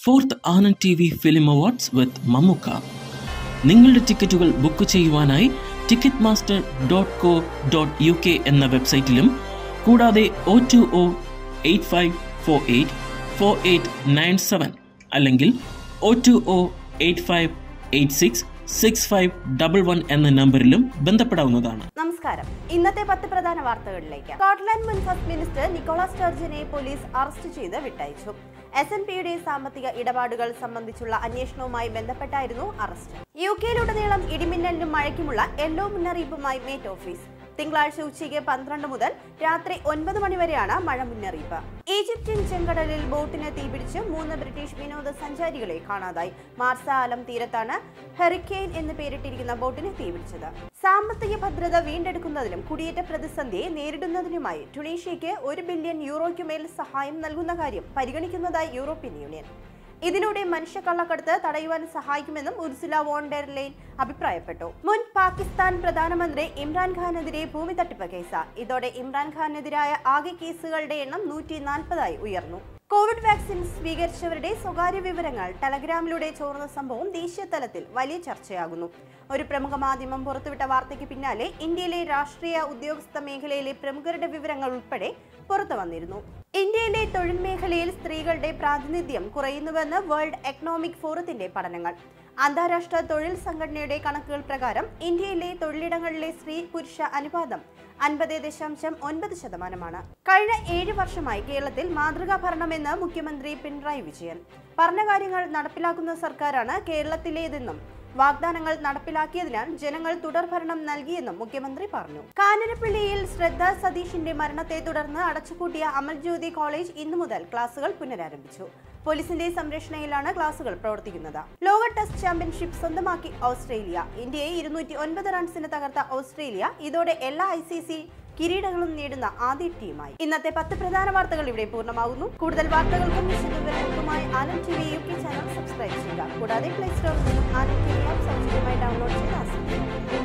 fourth Anand T V film awards with Mammukka നിങ്ങളുടെ ടിക്കറ്റുകൾ book ചെയ്യുവാനായി ticket master dot co dot U K എന്ന വെബ്സൈറ്റിലും കൂടാതെ O two O eight five four eight four eight nine seven അല്ലെങ്കിൽ O two O eight five eight six six five double one എന്ന നമ്പറിലും ബന്ധപ്പെടാവുന്നതാണ് നമസ്കാരം ഇന്നത്തെ പത്ത് പ്രധാന വാർത്തകളിലേക്ക് സ്കോട്ട്ലാൻഡ് മുൻ ഫസ്റ്റ് മിനിസ്റ്റർ നിക്കോളാസ് സ്റ്റർജനെ പോലീസ് അറസ്റ്റ് ചെയ്ത് വിട്ടയച്ചു എസ് എൻ പിയുടെ സാമ്പത്തിക ഇടപാടുകൾ സംബന്ധിച്ചുള്ള അന്വേഷണവുമായി ബന്ധപ്പെട്ടായിരുന്നു അറസ്റ്റ് യു കെയിലുടനീളം ഇടിമിന്നലിനും മഴയ്ക്കുമുള്ള യെല്ലോ മുന്നറിയിപ്പുമായി മേറ്റ് ഓഫീസ് തിങ്കളാഴ്ച ഉച്ചയ്ക്ക് പന്ത്രണ്ട് മുതൽ രാത്രി ഒൻപത് മണി വരെയാണ് മഴ മുന്നറിയിപ്പ് ഈജിപ്ഷ്യൻ ചെങ്കടലിൽ ബോട്ടിന് തീപിടിച്ച് മൂന്ന് ബ്രിട്ടീഷ് വിനോദസഞ്ചാരികളെ കാണാതായി മാർസാലം തീരത്താണ് ഹെറിക്കെയിൻ എന്ന് പേരിട്ടിരിക്കുന്ന ബോട്ടിന് തീപിടിച്ചത് സാമ്പത്തിക ഭദ്രത വീണ്ടെടുക്കുന്നതിനും കുടിയേറ്റ പ്രതിസന്ധിയെ നേരിടുന്നതിനുമായി ടുണീഷ്യയ്ക്ക് ഒരു ബില്യൺ യൂറോയ്ക്കുമേൽ സഹായം നൽകുന്ന കാര്യം പരിഗണിക്കുന്നതായി യൂറോപ്യൻ യൂണിയൻ ഇതിലൂടെ മനുഷ്യക്കള്ളക്കടത്ത് തടയുവാൻ സഹായിക്കുമെന്നും ഉർസുല വോണ്ടർലെയിൻ അഭിപ്രായപ്പെട്ടു മുൻ പാകിസ്ഥാൻ പ്രധാനമന്ത്രി ഇമ്രാൻഖാനെതിരെ ഭൂമി തട്ടിപ്പ് കേസ് ഇതോടെ ഇമ്രാൻഖാനെതിരായ ആകെ കേസുകളുടെ എണ്ണം നൂറ്റി നാൽപ്പതായി ഉയർന്നു കോവിഡ് വാക്സിൻ സ്വീകരിച്ചവരുടെ സ്വകാര്യ വിവരങ്ങൾ ടെലഗ്രാമിലൂടെ ചോർന്ന സംഭവം ദേശീയ തലത്തിൽ വലിയ ചർച്ചയാകുന്നു ഒരു പ്രമുഖ മാധ്യമം പുറത്തുവിട്ട വാർത്തയ്ക്ക് പിന്നാലെ ഇന്ത്യയിലെ രാഷ്ട്രീയ ഉദ്യോഗസ്ഥ മേഖലയിലെ പ്രമുഖരുടെ വിവരങ്ങൾ ഉൾപ്പെടെ പുറത്തു വന്നിരുന്നു ഇന്ത്യയിലെ തൊഴിൽ മേഖലയിൽ സ്ത്രീകളുടെ പ്രാതിനിധ്യം കുറയുന്നുവെന്ന് വേൾഡ് എക്കണോമിക് ഫോറത്തിന്റെ പഠനങ്ങൾ അന്താരാഷ്ട്ര തൊഴിൽ സംഘടനയുടെ കണക്കുകൾ പ്രകാരം ഇന്ത്യയിലെ തൊഴിലിടങ്ങളിലെ സ്ത്രീ പുരുഷ അനുപാതം അൻപത് ദശാംശം ഒൻപത് ശതമാനമാണ് കഴിഞ്ഞ ഏഴ് വർഷമായി കേരളത്തിൽ മാതൃകാ ഭരണമെന്ന് മുഖ്യമന്ത്രി പിണറായി വിജയൻ പറഞ്ഞ കാര്യങ്ങൾ നടപ്പിലാക്കുന്ന സർക്കാരാണ് കേരളത്തിലേതെന്നും വാഗ്ദാനങ്ങൾ നടപ്പിലാക്കിയതിനാൽ ജനങ്ങൾ തുടർഭരണം നൽകിയെന്നും മുഖ്യമന്ത്രി പറഞ്ഞു കാനരപ്പള്ളിയിൽ ശ്രദ്ധ സതീഷിന്റെ മരണത്തെ തുടർന്ന് അടച്ചുപൂട്ടിയ അമൽജ്യോതി കോളേജ് ഇന്നു മുതൽ ക്ലാസുകൾ പുനരാരംഭിച്ചു പോലീസിന്റെ സംരക്ഷണയിലാണ് ക്ലാസുകൾ പ്രവർത്തിക്കുന്നത് ലോക ടെസ്റ്റ് ചാമ്പ്യൻഷിപ്പ് സ്വന്തമാക്കി ഓസ്ട്രേലിയ ഇന്ത്യയെ ഇരുന്നൂറ്റി ഒൻപത് റൺസിന് തകർത്ത ഓസ്ട്രേലിയ ഇതോടെ എല്ലാ ഐ സി സി കിരീടങ്ങളും നേടുന്ന ആദ്യ ടീമായി ഇന്നത്തെ പത്ത് പ്രധാന വാർത്തകൾ ഇവിടെ പൂർണ്ണമാകുന്നു കൂടുതൽ വാർത്തകൾക്കും വിശദവിവരങ്ങൾക്കുമായി Anand T V U K channel subscribe ചെയ്യുക കൂടാതെ പ്ലേ സ്റ്റോറിൽ നിന്നും ആനന്ദ് ടി വി ആപ്പ് സൗജന്യമായി ഡൗൺലോഡ് ചെയ്ത് ആസ്വദിക്കുക